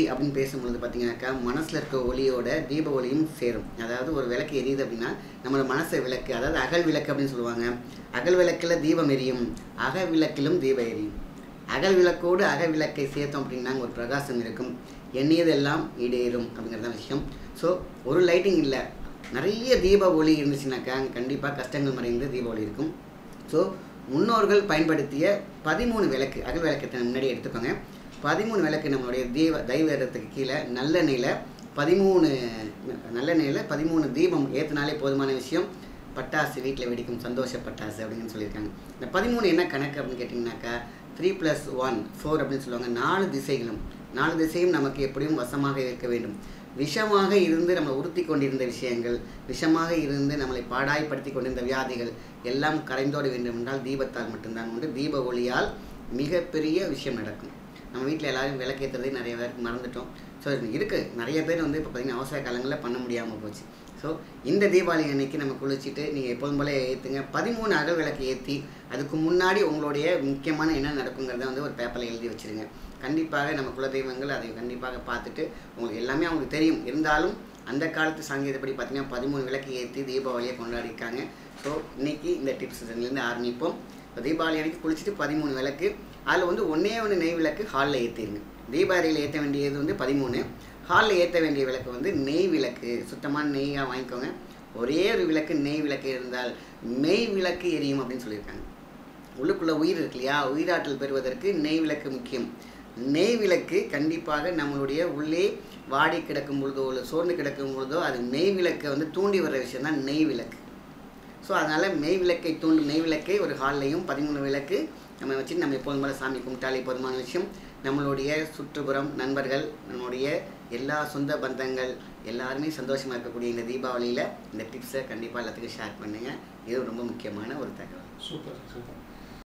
அப்படின்னு பேசும்பொழுது பார்த்தீங்கன்னாக்கா மனசில் இருக்க ஒளியோட தீப ஒளியும் சேரும் அதாவது ஒரு விளக்கு எரியுது அப்படின்னா நம்மளோட மனசை விளக்கு அதாவது அகல் விளக்கு அப்படின்னு சொல்லுவாங்க அகல் விளக்கில் தீபம் எரியும் அக விளக்கிலும் தீபம் எரியும் அகல் விளக்கோடு அக விளக்கை சேர்த்தோம் அப்படின்னா அங்க ஒரு பிரகாசம் இருக்கும் எண்ணியதெல்லாம் ஈடேறும் அப்படிங்கிறது தான் விஷயம் ஸோ ஒரு லைட்டிங் இல்லை நிறைய தீப ஒளி இருந்துச்சுனாக்கா அங்கே கண்டிப்பாக கஷ்டங்கள் மறைந்து தீப ஒளி இருக்கும் ஸோ முன்னோர்கள் பயன்படுத்திய பதிமூணு விளக்கு அகல் விளக்கத்தை முன்னாடி எடுத்துக்கோங்க பதிமூணு விளக்கு நம்மளுடைய தீப தெய்வத்துக்கு கீழே நல்லெண்ணெயில் பதிமூணு நல்லெண்ணெயில் பதிமூணு தீபம் ஏற்றினாலே போதுமான விஷயம் பட்டாசு வீட்டில் வெடிக்கும் சந்தோஷ பட்டாசு அப்படின்னு சொல்லியிருக்காங்க இந்த பதிமூணு என்ன கணக்கு அப்படின்னு கேட்டிங்கனாக்கா த்ரீ ப்ளஸ் ஒன் ஃபோர் அப்படின்னு சொல்லுவாங்க நாலு திசைகளும் நாலு திசையும் நமக்கு எப்படியும் வசமாக இருக்க வேண்டும் விஷமாக இருந்து நம்மளை உறுத்தி கொண்டிருந்த விஷயங்கள் விஷமாக இருந்து நம்மளை பாடாய்ப்படுத்தி கொண்டிருந்த வியாதிகள் எல்லாம் கரைந்தோட வேண்டும் என்றால் தீபத்தால் மட்டும்தான் உண்டு தீப ஒளியால் மிகப்பெரிய விஷயம் நடக்கும் நம்ம வீட்டில் எல்லாரும் விளக்கேற்றுறதே நிறைய பேருக்கு மறந்துட்டோம் ஸோ இருக்குது நிறைய பேர் வந்து இப்போ பார்த்தீங்கன்னா அவசர காலங்களில் பண்ண முடியாமல் போச்சு ஸோ இந்த தீபாவளி அன்னைக்கு நம்ம குளிச்சுட்டு நீங்கள் எப்போதும் போல ஏற்றுங்க பதிமூணு அகல் விளக்கு ஏற்றி அதுக்கு முன்னாடி உங்களுடைய முக்கியமான என்ன நடக்குங்கிறத வந்து ஒரு பேப்பரில் எழுதி வச்சுருங்க கண்டிப்பாக நம்ம குலதெய்வங்கள் அதை கண்டிப்பாக பார்த்துட்டு உங்களுக்கு எல்லாமே அவங்களுக்கு தெரியும் இருந்தாலும் அந்த காலத்து சங்கீதப்படி பார்த்தீங்கன்னா பதிமூணு விளக்கு ஏற்றி தீபாவளியை கொண்டாடிருக்காங்க ஸோ இன்னைக்கு இந்த டிப்ஸ் இதுலேருந்து ஆரம்பிப்போம் இப்போ தீபாவளி அன்னைக்கு குளிச்சுட்டு பதிமூணு விளக்கு அதில் வந்து ஒன்றே ஒன்று நெய் விளக்கு ஹாலில் ஏற்றிடுங்க தீபாவளியில் ஏற்ற வேண்டியது வந்து பதிமூணு ஹாலில் ஏற்ற வேண்டிய விளக்கு வந்து நெய் விளக்கு சுத்தமான நெய்யாக வாங்கிக்கோங்க ஒரே ஒரு விளக்கு நெய் விளக்கு இருந்தால் மெய் விளக்கு எரியும் அப்படின்னு சொல்லியிருக்காங்க உள்ளுக்குள்ளே உயிர் இருக்கு இல்லையா உயிராற்றல் பெறுவதற்கு நெய் விளக்கு முக்கியம் நெய் விளக்கு கண்டிப்பாக நம்மளுடைய உள்ளே வாடி கிடக்கும் பொழுதோ இல்லை சோர்ந்து கிடக்கும் பொழுதோ அது நெய் விளக்கை வந்து தூண்டி வர்ற விஷயம் தான் நெய் விளக்கு ஸோ அதனால் மெய் விளக்கை தூண்டும் நெய் விளக்கை ஒரு ஹால்லையும் பதிமூணு விளக்கு நம்ம வச்சு நம்ம எப்போதும் போல சாமி கும்பிட்டாலே போதுமான விஷயம் நம்மளுடைய சுற்றுப்புறம் நண்பர்கள் நம்மளுடைய எல்லா சொந்த பந்தங்கள் எல்லாருமே சந்தோஷமாக இருக்கக்கூடிய இந்த தீபாவளியில் இந்த டிப்ஸை கண்டிப்பாக எல்லாத்துக்கும் ஷேர் பண்ணுங்கள் இது ரொம்ப முக்கியமான ஒரு தகவல் சூப்பர் சூப்பர்